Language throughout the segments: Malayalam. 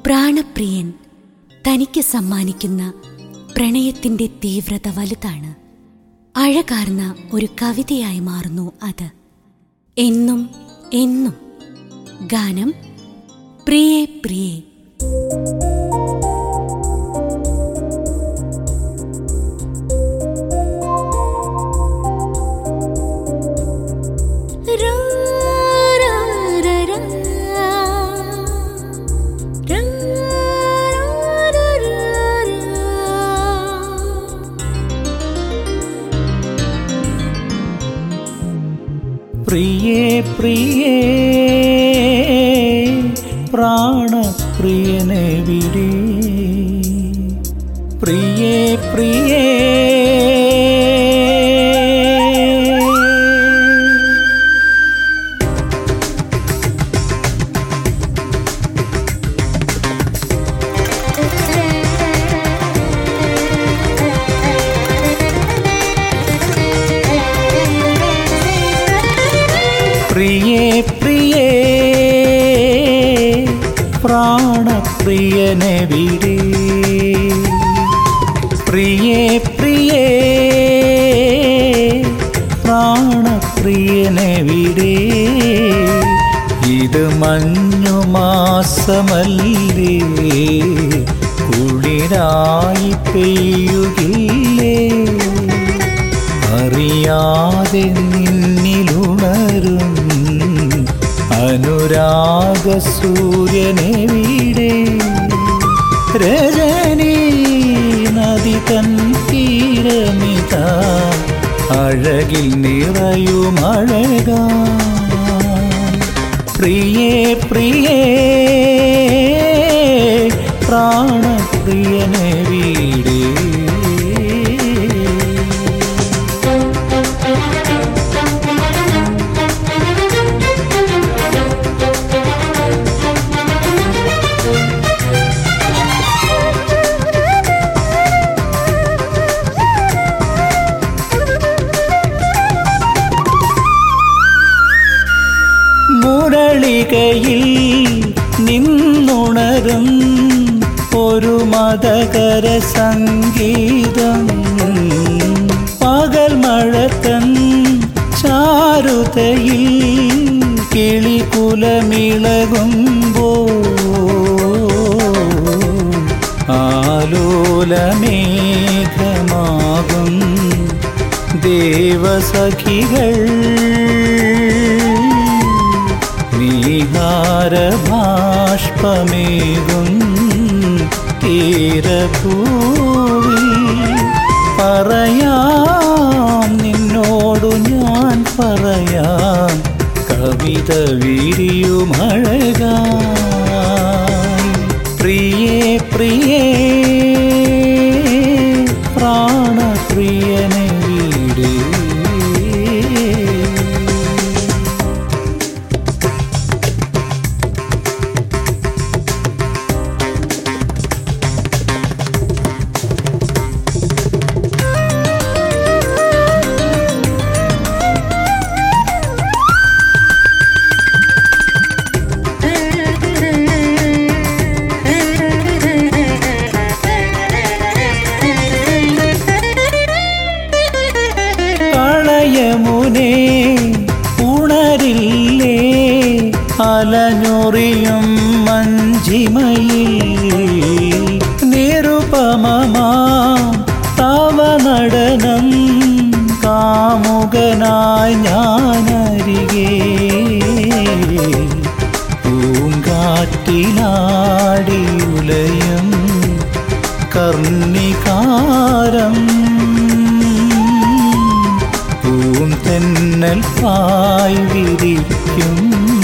പ്രാണപ്രിയൻ തനിക്ക് സമ്മാനിക്കുന്ന പ്രണയത്തിന്റെ തീവ്രത വലുതാണ് അഴകാർന്ന ഒരു കവിതയായി മാറുന്നു അത് എന്നും എന്നും ഗാനം പ്രിയേ പ്രിയേ रा, रा, रा, रा. रा, रा, रा, रा, रा. പ്രിയേ പ്രിയേ പ്രാണപ്രിയനെ വിടേ പ്രിയേ പ്രിയേ പ്രിയേ പ്രിയേ പ്രാണപ്രിയനെ വിടേ പ്രിയേ പ്രിയേ പ്രാണപ്രിയനെ വിടേ ഇത് മഞ്ഞു മാസമല്ലേ കുളിരായി പെയ്യുകില്ലേ അറിയാതെ നിന്നിലുണരും അനുരാഗ സൂര്യനെ വീടേ രജനി നദി തൻ തീരമിത അഴകിൽ നിറയും അഴക പ്രിയേ പ്രിയേ പ്രാണപ്രിയനെ വീടേ മുരളികയിൽ നിന്നുണരും ഒരു മതകര സംഗീതം പകൽ മഴത്തൻ ചാരുതയിൽ കിളികുലമിളകുമ്പോ ആലോലമേഘമാകും ദേവസഖികൾ നീഹാരഭാഷ്പമേകും തീരഭൂവിൽ പറയാം നിന്നോടു ഞാൻ പറയാം കവിത വിരിയുമഴകാ പ്രിയേ പ്രിയേ പ്രാണപ്രിയനെ വീടേ കളയമുനേ ഉണരില്ലേ അലഞ്ഞൊറിയും മഞ്ചിമയിൽ നിരുപമമാ തവ നടനം കാമുകനായി ഞാനരികേ പൂങ്കാറ്റിലാടിയുലയും കർണികാരം പൂം തെന്നൽ പായ് വിരിക്കും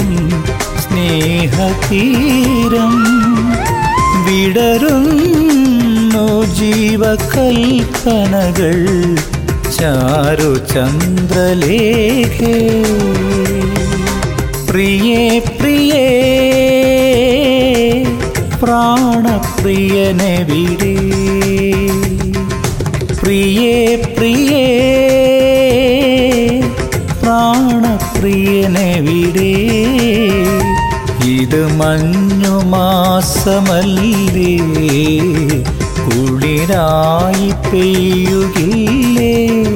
സ്നേഹതീരം വിടരുന്നു ജീവകൽപ്പനകൾ ചാരു ചന്ദ്രലേഖേ പ്രിയേ പ്രിയേ പ്രാണപ്രിയനെ വിടേ പ്രിയേ പ്രിയേ പ്രാണപ്രിയനെ വിടേ ഇടുമഞ്ഞു മാസമല്ലേ കുളിരായി പെയ്യുകില്ലേ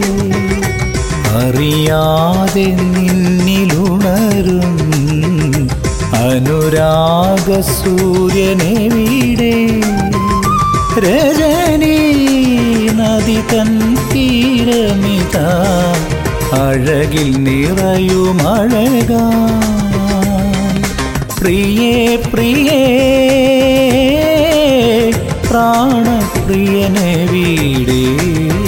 അറിയാതെ നിന്നിലുണരും അനുരാഗ സൂര്യനെവിടെ രജനീ നദി തൻ തീരമിത അഴകിൽ നിറയുമഴകാ പ്രിയേ പ്രിയേ പ്രാണപ്രിയനെ വീടേ